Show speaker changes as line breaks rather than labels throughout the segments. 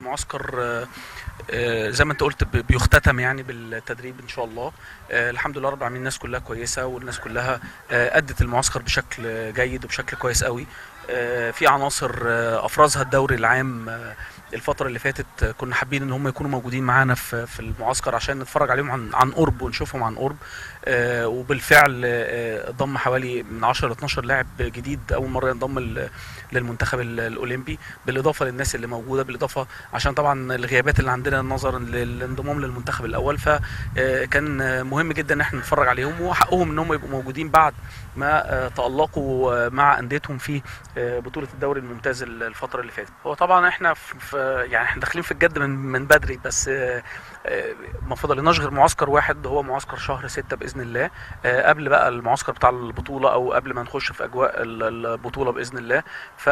المعسكر آه، آه، زي ما انت قلت ب- بيختتم يعني بالتدريب ان شاء الله آه، الحمد لله رب العالمين الناس كلها كويسه والناس كلها آه، ادت المعسكر بشكل جيد وبشكل كويس قوي آه، في عناصر آه، افرزها الدوري العام آه، الفترة اللي فاتت آه، كنا حابين ان هم يكونوا موجودين معانا في في المعسكر عشان نتفرج عليهم عن عن قرب ونشوفهم عن قرب آه، وبالفعل آه، ضم حوالي من 10 ل 12 لاعب جديد اول مرة ينضم ل- للمنتخب ال- الاولمبي بالاضافة للناس اللي موجودة بالاضافة عشان طبعا الغيابات اللي عندنا نظرا للانضمام للمنتخب الاول فكان مهم جدا ان احنا نتفرج عليهم وحقهم ان هم يبقوا موجودين بعد ما آه، تألقوا آه، مع انديتهم في آه، بطولة الدوري الممتاز الفترة اللي فاتت هو طبعا احنا في في- يعني احنا داخلين في الجد من من بدري بس آه، آه، ما فضلناش غير معسكر واحد هو معسكر شهر ستة بإذن الله آه، قبل بقى المعسكر بتاع البطولة أو قبل ما نخش في أجواء ال- البطولة بإذن الله ف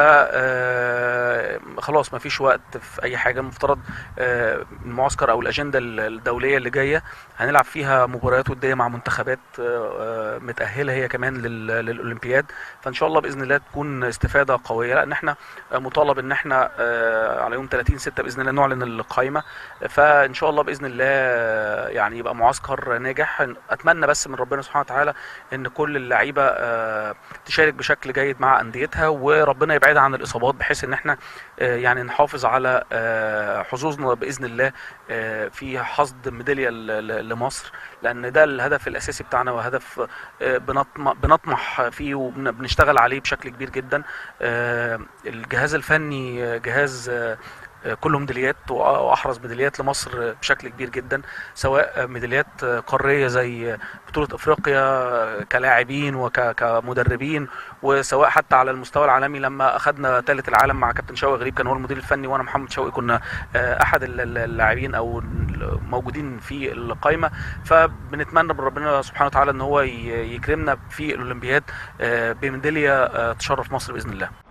آه، خلاص ما فيش وقت في أي حاجة المفترض آه، المعسكر أو الأجندة الدولية اللي جاية هنلعب فيها مباريات ودية مع منتخبات آه، آه، متأهلة هي كمان لل- للأولمبياد فإن شاء الله بإذن الله تكون استفادة قوية لأن احنا آه، مطالب إن احنا آه، على يوم 30 6 بإذن الله نعلن القائمة فإن شاء الله بإذن الله آه، يعني يبقى معسكر ناجح أتمنى بس من ربنا سبحانه وتعالى إن كل اللعيبة آه، تشارك بشكل جيد مع أنديتها وربنا يبعدها عن الإصابات بحيث إن احنا آه، يعني نحافظ على آه، حظوظنا بإذن الله آه، في حصد ميدالية ل- ل- لمصر لأن ده الهدف الأساسي بتاعنا وهدف آه، بنطم- بنطمح فيه وبنشتغل عليه بشكل كبير جدا آه، الجهاز الفني آه، جهاز آه، آه، كله ميداليات وأ- واحرز ميداليات لمصر آه، بشكل كبير جدا سواء آه، ميداليات آه، قاريه زي آه، بطوله افريقيا آه، كلاعبين وكمدربين وسواء حتى على المستوى العالمي لما اخذنا ثالث العالم مع كابتن شوقي غريب كان هو المدير الفني وانا محمد شوقي كنا آه، احد ال- ال- اللاعبين او الموجودين في القائمه فبنتمنى من ربنا سبحانه وتعالى ان هو ي- يكرمنا في الاولمبياد آه، بميداليه آه، تشرف مصر باذن الله